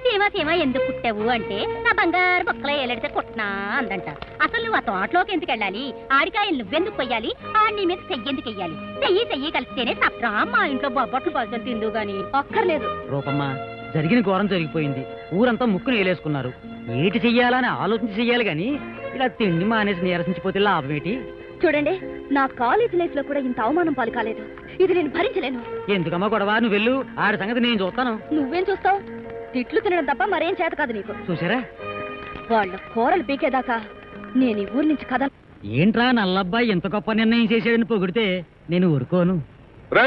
సీమ సీమ ఎందుకు పుట్టావు అంటే నా బంగారు బొక్కలో ఏలడితే కొట్టినా అందంట అసలు నువ్వు ఆ తోటలోకి ఎందుకు వెళ్ళాలి ఆడికాయలు నువ్వెందుకు కొయ్యాలి ఆడి మీద చెయ్యెందుకు వెయ్యాలి చెయ్యి చెయ్యి కలిస్తేనే సప్రా మా ఇంట్లో బొబ్బట్లు పలుచని తిందు గాని అక్కర్లేదు రూపమ్మ జరిగిన ఘోరం జరిగిపోయింది ఊరంతా ముక్కును వేలేసుకున్నారు ఏటి చెయ్యాలని ఆలోచించి చెయ్యాలి గాని ఇలా తిండి మానేసి నీరసించిపోతే లాభం ఏంటి చూడండి నా కాలేజ్ లైఫ్ లో కూడా ఇంత అవమానం పాలు కాలేదు ఇది నేను భరించలేను ఎందుకమ్మా గొడవ నువ్వు వెళ్ళు ఆడి సంగతి నేను చూస్తాను నువ్వేం చూస్తావు తిట్లు తినడం తప్ప మరేం చేత కాదు నీకు చూసారా వాళ్ళ కూరలు పీకేదాకా నేను ఈ ఊరి నుంచి కథ ఏంట్రా నల్లబ్బాయి ఎంత గొప్ప నిర్ణయం చేశాడని పొగిడితే నేను ఊరుకోను రే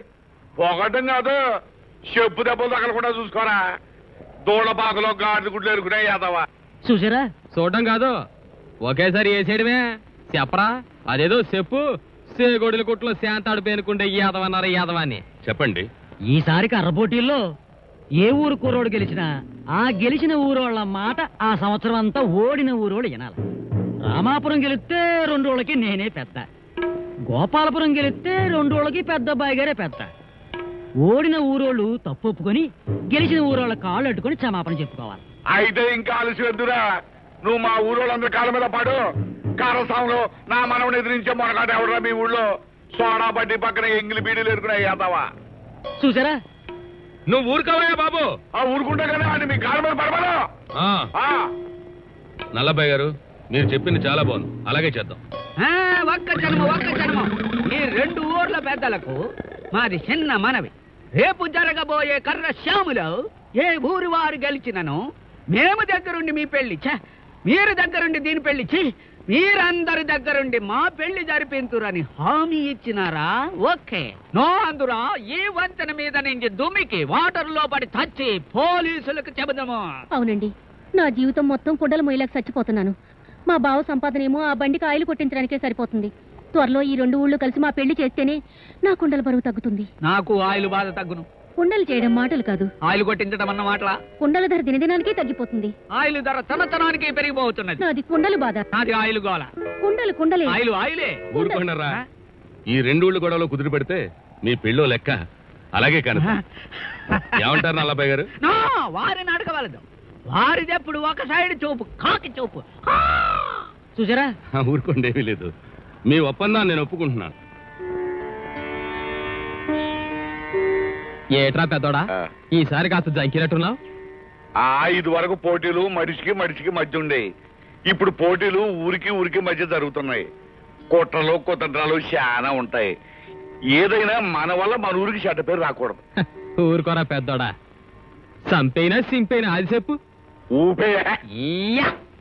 పొగటం కాదు చెప్పు దెబ్బలు తగలకుండా చూసుకోరా దూడ బాధలో గాడిద గుడ్లు ఎరుకునే యాదవా చూసారా చూడడం కాదు ఒకేసారి వేసేయడమే చెప్పరా అదేదో చెప్పు సేగొడుల కుట్లో శాంతాడు పేనుకుంటే యాదవన్నారు యాదవాన్ని చెప్పండి ఈసారి కర్ర పోటీల్లో ఏ ఊరు కూరోడు గెలిచినా ఆ గెలిచిన ఊరోళ్ళ మాట ఆ సంవత్సరం అంతా ఓడిన ఊరోడు వినాలి రామాపురం గెలిస్తే రెండు రోజులకి నేనే పెద్ద గోపాలపురం గెలిస్తే రెండు రోజులకి పెద్ద అబ్బాయి గారే పెద్ద ఓడిన ఊరోళ్ళు తప్పు ఒప్పుకొని గెలిచిన ఊరోళ్ళ కాళ్ళు అట్టుకొని క్షమాపణ చెప్పుకోవాలి అయితే ఇంకా ఆలస్యం ఎందురా నువ్వు మా ఊరోళ్ళందరి కాళ్ళ మీద పడు కారసాంలో నా మనవని ఎదిరించే మొనగాట ఎవడరా మీ ఊళ్ళో సోడా బడ్డీ పక్కన ఎంగిలి బీడీలు ఎరుకునే యాదవా చూసారా నువ్వు ఊరుకోవయ్యా బాబు ఆ ఊరుకుంటే కదా అని మీ కాళ్ళ మీద పడమను ఆ, ఆ, నల్లబ్బాయి గారు మీరు చెప్పింది చాలా బాగుంది అలాగే చేద్దాం ఒక్క జన్మ ఒక్క జన్మ ఈ రెండు ఊర్ల పెద్దలకు మాది చిన్న మనవి రేపు జరగబోయే కర్ర శ్యాములో ఏ ఊరి వారు గెలిచినను మేము దగ్గరుండి మీ పెళ్లి ఛ, మీరు దగ్గరుండి దీని పెళ్లి ఛీ, మీరందరి దగ్గరుండి మా పెళ్లి జరిపింతురని హామీ ఇచ్చినారా ఓకే నో అందురా ఈ వంతెన మీద నుంచి దుమికి వాటర్ లో పడి తచ్చి పోలీసులకు చెబుదాము అవునండి నా జీవితం మొత్తం కుండల మొయ్యలేక చచ్చిపోతున్నాను మా బావ సంపాదనేమో ఆ బండికి ఆయిల్ కొట్టించడానికే సరిపోతుంది త్వరలో ఈ రెండు ఊళ్ళు కలిసి మా పెళ్లి చేస్తేనే నా కుండల బరువు తగ్గుతుంది నాకు ఆయిల్ బాధ తగ్గును కుండలు చేయడం మాటలు కాదు ఆయిల్ కొట్టించడం అన్న మాటలా కుండల ధర దినదినానికి తగ్గిపోతుంది ఆయిల్ ధర తనతనానికి పెరిగిపోతున్నది నాది కుండలు బాధ నాది ఆయిల్ గోల కుండలు కుండలే ఆయిల్ ఆయిలే ఊరుకోండరా ఈ రెండు ఊళ్ళు గొడవలో కుదిరి పెడితే మీ పెళ్ళో లెక్క అలాగే కనుక ఏమంటారు నల్లబ్బాయి గారు నో వారిని అడగవలదు వారిది ఎప్పుడు ఒక సైడ్ చూపు కాకి చూపు ఆ! చూసారా ఆ, ఊరుకోండి ఏమీ లేదు మీ ఒప్పందాన్ని నేను ఒప్పుకుంటున్నాను ఏట్రా పెద్దోడా ఆ. ఈసారి కాస్త జంకినట్టున్నావు ఆ ఇది వరకు పోటీలు మనిషికి మనిషికి మధ్య ఉండే ఇప్పుడు పోటీలు ఊరికి ఊరికి మధ్య జరుగుతున్నాయి కుట్రలు కుతంత్రాలు చాలా ఉంటాయి ఏదైనా మన వల్ల మన ఊరికి చెడ్డ పేరు రాకూడదు ఊరుకోరా పెద్దోడా సంపైనా సింపైనా అది చెప్పు ఊపే యా!